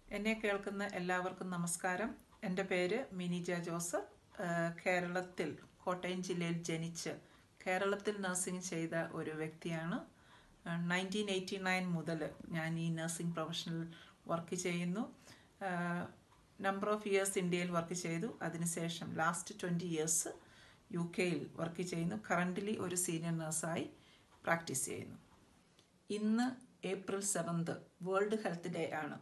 എന്നെ കേൾക്കുന്ന എല്ലാവർക്കും നമസ്കാരം എൻ്റെ പേര് മിനിജ ജോസഫ് ഏഹ് കേരളത്തിൽ കോട്ടയം ജില്ലയിൽ ജനിച്ച് കേരളത്തിൽ നഴ്സിംഗ് ചെയ്ത ഒരു വ്യക്തിയാണ് നയൻറ്റീൻ എയ്റ്റി നയൻ മുതൽ ഞാൻ ഈ നഴ്സിംഗ് പ്രൊഫഷണൽ വർക്ക് ചെയ്യുന്നു നമ്പർ ഓഫ് ഇയേഴ്സ് ഇന്ത്യയിൽ വർക്ക് ചെയ്തു അതിനുശേഷം ലാസ്റ്റ് ട്വൻറ്റി ഇയേഴ്സ് യു കെയിൽ വർക്ക് ചെയ്യുന്നു കറൻ്റ്ലി ഒരു സീനിയർ നഴ്സായി പ്രാക്ടീസ് ചെയ്യുന്നു ഇന്ന് April seventh World Health Day ആണ്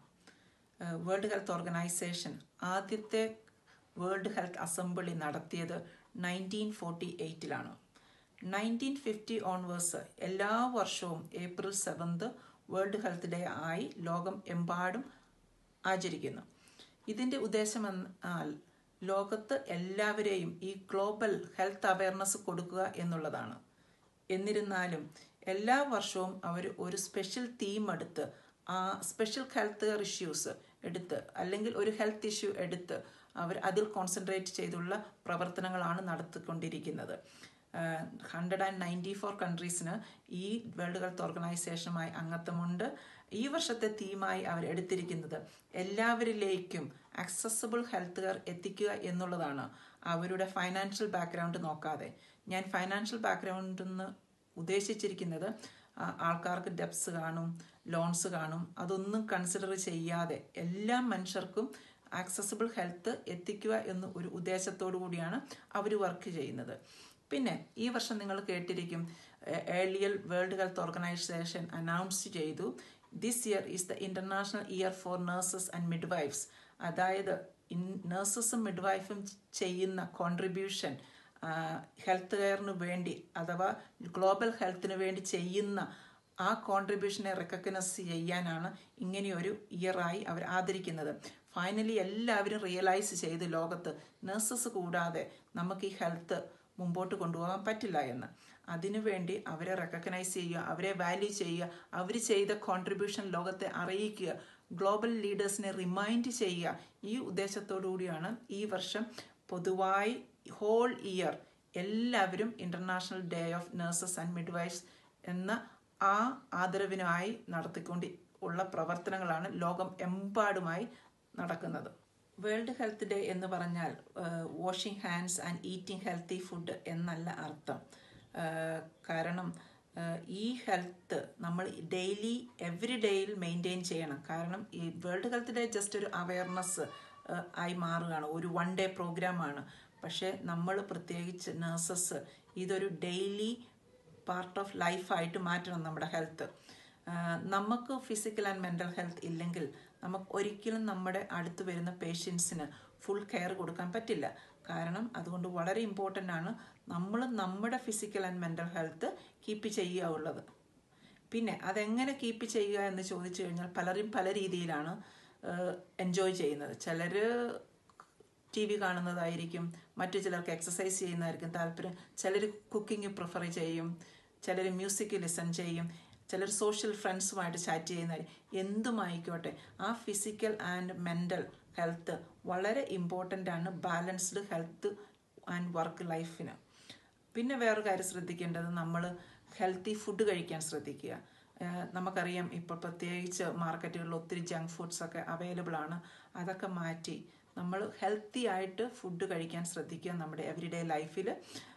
വേൾഡ് ഹെൽത്ത് ഓർഗനൈസേഷൻ ആദ്യത്തെ വേൾഡ് ഹെൽത്ത് അസംബ്ലി നടത്തിയത് നയൻറ്റീൻ ഫോർട്ടി എയ്റ്റിലാണ് നയൻറ്റീൻ ഫിഫ്റ്റി ഓൺവേഴ്സ് എല്ലാ വർഷവും April seventh World Health Day ആയി ലോകം എമ്പാടും ആചരിക്കുന്നു ഇതിൻ്റെ ഉദ്ദേശം എന്നാൽ ലോകത്ത് എല്ലാവരെയും ഈ ഗ്ലോബൽ ഹെൽത്ത് അവയർനെസ് കൊടുക്കുക എന്നുള്ളതാണ് എന്നിരുന്നാലും എല്ലാ വർഷവും അവർ ഒരു സ്പെഷ്യൽ തീം എടുത്ത് ആ സ്പെഷ്യൽ ഹെൽത്ത് കെയർ ഇഷ്യൂസ് എടുത്ത് അല്ലെങ്കിൽ ഒരു ഹെൽത്ത് ഇഷ്യൂ എടുത്ത് അവർ അതിൽ കോൺസെൻട്രേറ്റ് ചെയ്തുള്ള പ്രവർത്തനങ്ങളാണ് നടത്തിക്കൊണ്ടിരിക്കുന്നത് ഹൺഡ്രഡ് ആൻഡ് നയൻറ്റി ഫോർ കൺട്രീസിന് ഈ വേൾഡ് ഹെൽത്ത് ഓർഗനൈസേഷനുമായി അംഗത്വമുണ്ട് ഈ വർഷത്തെ തീമായി അവർ എടുത്തിരിക്കുന്നത് എല്ലാവരിലേക്കും ആക്സസബിൾ ഹെൽത്ത് കെയർ എത്തിക്കുക എന്നുള്ളതാണ് അവരുടെ ഫൈനാൻഷ്യൽ ബാക്ക്ഗ്രൗണ്ട് നോക്കാതെ ഞാൻ ഫൈനാൻഷ്യൽ ബാക്ക്ഗ്രൗണ്ടിൽ നിന്ന് ഉദ്ദേശിച്ചിരിക്കുന്നത് ആൾക്കാർക്ക് ഡെപ്സ് കാണും ലോൺസ് കാണും അതൊന്നും കൺസിഡർ ചെയ്യാതെ എല്ലാ മനുഷ്യർക്കും ആക്സസിബിൾ ഹെൽത്ത് എത്തിക്കുക എന്ന ഒരു ഉദ്ദേശത്തോടു കൂടിയാണ് അവർ വർക്ക് ചെയ്യുന്നത് പിന്നെ ഈ വർഷം നിങ്ങൾ കേട്ടിരിക്കും earlier World Health Organization announce ചെയ്തു this year is the International Year for Nurses and midwives അതായത് ഇൻ നഴ്സസും മിഡ്വൈഫും ചെയ്യുന്ന കോൺട്രിബ്യൂഷൻ ഹെൽത്ത് കെയറിന് വേണ്ടി അഥവാ ഗ്ലോബൽ ഹെൽത്തിന് വേണ്ടി ചെയ്യുന്ന ആ കോൺട്രിബ്യൂഷനെ റെക്കഗ്നൈസ് ചെയ്യാനാണ് ഇങ്ങനെയൊരു ഇയറായി അവർ ആദരിക്കുന്നത് ഫൈനലി എല്ലാവരും റിയലൈസ് ചെയ്ത് ലോകത്ത് നഴ്സസ് കൂടാതെ നമുക്ക് ഈ ഹെൽത്ത് മുമ്പോട്ട് കൊണ്ടുപോകാൻ പറ്റില്ല എന്ന് അതിനുവേണ്ടി അവരെ റെക്കഗ്നൈസ് ചെയ്യുക അവരെ വാല്യൂ ചെയ്യുക അവർ ചെയ്ത കോൺട്രിബ്യൂഷൻ ലോകത്തെ അറിയിക്കുക ഗ്ലോബൽ ലീഡേഴ്സിനെ റിമൈൻഡ് ചെയ്യുക ഈ ഉദ്ദേശത്തോടു കൂടിയാണ് ഈ വർഷം പൊതുവായി ഹോൾ ഇയർ എല്ലാവരും International Day of Nurses and midwives എന്ന ആ ആദരവിനായി നടത്തിക്കൊണ്ട് ഉള്ള പ്രവർത്തനങ്ങളാണ് ലോകം എമ്പാടുമായി നടക്കുന്നത് വേൾഡ് ഹെൽത്ത് ഡേ എന്ന് പറഞ്ഞാൽ washing hands and eating healthy food എന്നല്ല അർത്ഥം കാരണം ഈ ഹെൽത്ത് നമ്മൾ ഡെയിലി എവറി ഡേയിൽ മെയിൻറ്റെയിൻ ചെയ്യണം കാരണം ഈ വേൾഡ് ഹെൽത്ത് ഡേ ജസ്റ്റ് ഒരു അവയർനെസ് ആയി മാറുകയാണ് ഒരു വൺ ഡേ പ്രോഗ്രാമാണ് പക്ഷേ നമ്മൾ പ്രത്യേകിച്ച് നഴ്സസ് ഇതൊരു ഡെയിലി പാർട്ട് ഓഫ് ലൈഫായിട്ട് മാറ്റണം നമ്മുടെ ഹെൽത്ത് നമുക്ക് ഫിസിക്കൽ ആൻഡ് മെൻ്റൽ ഹെൽത്ത് ഇല്ലെങ്കിൽ നമുക്ക് ഒരിക്കലും നമ്മുടെ അടുത്ത് വരുന്ന പേഷ്യൻസിന് ഫുൾ കെയർ കൊടുക്കാൻ പറ്റില്ല കാരണം അതുകൊണ്ട് വളരെ ഇമ്പോർട്ടൻ്റ് ആണ് നമ്മൾ നമ്മുടെ physical and mental health keep ചെയ്യുക ഉള്ളത് പിന്നെ അതെങ്ങനെ കീപ്പ് ചെയ്യുക എന്ന് ചോദിച്ചു കഴിഞ്ഞാൽ പലരും പല രീതിയിലാണ് എൻജോയ് ചെയ്യുന്നത് ചിലർ ടി വി കാണുന്നതായിരിക്കും മറ്റു ചിലർക്ക് എക്സസൈസ് ചെയ്യുന്നതായിരിക്കും താല്പര്യം ചിലർ കുക്കിംഗ് പ്രിഫർ ചെയ്യും ചിലർ മ്യൂസിക് ലിസൺ ചെയ്യും ചിലർ സോഷ്യൽ ഫ്രണ്ട്സുമായിട്ട് ചാറ്റ് ചെയ്യുന്നതായിരിക്കും എന്തുമായിക്കോട്ടെ ആ ഫിസിക്കൽ ആൻഡ് മെൻ്റൽ ഹെൽത്ത് വളരെ ഇമ്പോർട്ടൻ്റ് ആണ് ബാലൻസ്ഡ് ഹെൽത്ത് ആൻഡ് വർക്ക് ലൈഫിന് പിന്നെ വേറൊരു കാര്യം ശ്രദ്ധിക്കേണ്ടത് നമ്മൾ ഹെൽത്തി ഫുഡ് കഴിക്കാൻ ശ്രദ്ധിക്കുക നമുക്കറിയാം ഇപ്പോൾ പ്രത്യേകിച്ച് മാർക്കറ്റുകളിൽ ഒത്തിരി ജങ്ക് ഫുഡ്സ് ഒക്കെ അവൈലബിൾ ആണ് അതൊക്കെ മാറ്റി നമ്മൾ ഹെൽത്തി ആയിട്ട് ഫുഡ് കഴിക്കാൻ ശ്രദ്ധിക്കുക നമ്മുടെ എവറിഡേ ലൈഫിൽ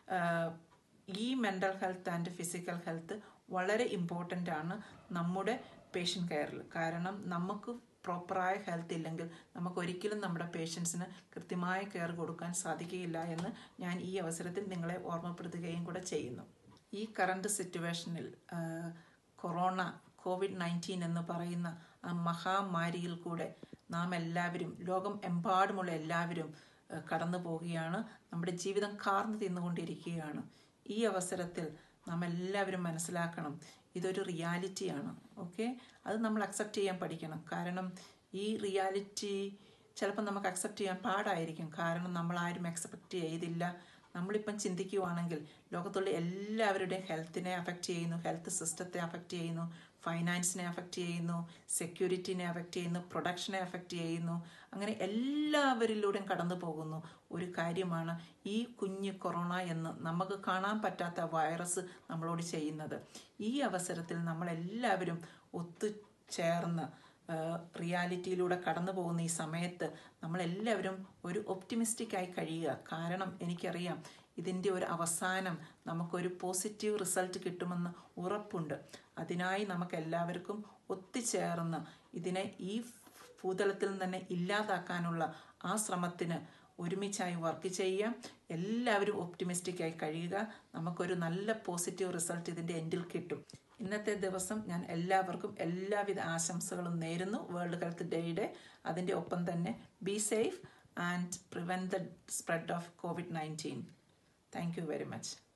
ഈ mental health and physical health വളരെ ഇമ്പോർട്ടൻ്റ് ആണ് നമ്മുടെ പേഷ്യൻ്റ് കെയറിൽ കാരണം നമുക്ക് പ്രോപ്പറായ ഹെൽത്ത് ഇല്ലെങ്കിൽ നമുക്ക് ഒരിക്കലും നമ്മുടെ പേഷ്യൻസിന് കൃത്യമായ കെയർ കൊടുക്കാൻ സാധിക്കുകയില്ല എന്ന് ഞാൻ ഈ അവസരത്തിൽ നിങ്ങളെ ഓർമ്മപ്പെടുത്തുകയും കൂടെ ചെയ്യുന്നു ഈ കറണ്ട് സിറ്റുവേഷനിൽ കൊറോണ കോവിഡ് നയൻറ്റീൻ എന്ന് പറയുന്ന ആ മഹാമാരിയിൽ കൂടെ നാം എല്ലാവരും ലോകം എമ്പാടുമുള്ള എല്ലാവരും കടന്നു പോവുകയാണ് നമ്മുടെ ജീവിതം കാർന്നു തിന്നുകൊണ്ടിരിക്കുകയാണ് ഈ അവസരത്തിൽ നാം എല്ലാവരും മനസ്സിലാക്കണം ഇതൊരു റിയാലിറ്റിയാണ് ഓക്കെ അത് നമ്മൾ അക്സെപ്റ്റ് ചെയ്യാൻ പഠിക്കണം കാരണം ഈ റിയാലിറ്റി ചിലപ്പോൾ നമുക്ക് അക്സെപ്റ്റ് ചെയ്യാൻ പാടായിരിക്കും കാരണം നമ്മൾ ആരും എക്സെപ്റ്റ് ചെയ്തില്ല നമ്മളിപ്പം ചിന്തിക്കുവാണെങ്കിൽ ലോകത്തുള്ള എല്ലാവരുടെയും ഹെൽത്തിനെ അഫക്റ്റ് ചെയ്യുന്നു ഹെൽത്ത് സിസ്റ്റത്തെ അഫക്റ്റ് ചെയ്യുന്നു ഫൈനാൻസിനെ അഫക്റ്റ് ചെയ്യുന്നു സെക്യൂരിറ്റിനെ അഫക്റ്റ് ചെയ്യുന്നു പ്രൊഡക്ഷനെ അഫക്റ്റ് ചെയ്യുന്നു അങ്ങനെ എല്ലാവരിലൂടെയും കടന്നു പോകുന്നു ഒരു കാര്യമാണ് ഈ കുഞ്ഞ് കൊറോണ എന്ന് നമുക്ക് കാണാൻ പറ്റാത്ത വൈറസ് നമ്മളോട് ചെയ്യുന്നത് ഈ അവസരത്തിൽ നമ്മളെല്ലാവരും ഒത്തുചേർന്ന് റിയാലിറ്റിയിലൂടെ കടന്നു പോകുന്ന ഈ സമയത്ത് നമ്മളെല്ലാവരും ഒരു ഒപ്റ്റിമിസ്റ്റിക് ആയി കഴിയുക കാരണം എനിക്കറിയാം ഇതിൻ്റെ ഒരു അവസാനം നമുക്കൊരു പോസിറ്റീവ് റിസൾട്ട് കിട്ടുമെന്ന് ഉറപ്പുണ്ട് അതിനായി നമുക്ക് എല്ലാവർക്കും ഒത്തുചേർന്ന് ഇതിനെ ഈ ഭൂതലത്തിൽ നിന്ന് തന്നെ ഇല്ലാതാക്കാനുള്ള ആ ശ്രമത്തിന് ഒരുമിച്ചായി വർക്ക് ചെയ്യാം എല്ലാവരും ഒപ്റ്റിമിസ്റ്റിക് ആയി കഴിയുക നമുക്കൊരു നല്ല പോസിറ്റീവ് റിസൾട്ട് ഇതിൻ്റെ എൻഡിൽ കിട്ടും ഇന്നത്തെ ദിവസം ഞാൻ എല്ലാവർക്കും എല്ലാവിധ ആശംസകളും നേരുന്നു വേൾഡ് ഹെൽത്ത് ഡേയുടെ അതിൻ്റെ ഒപ്പം തന്നെ be safe and prevent the spread of COVID nineteen thank you very much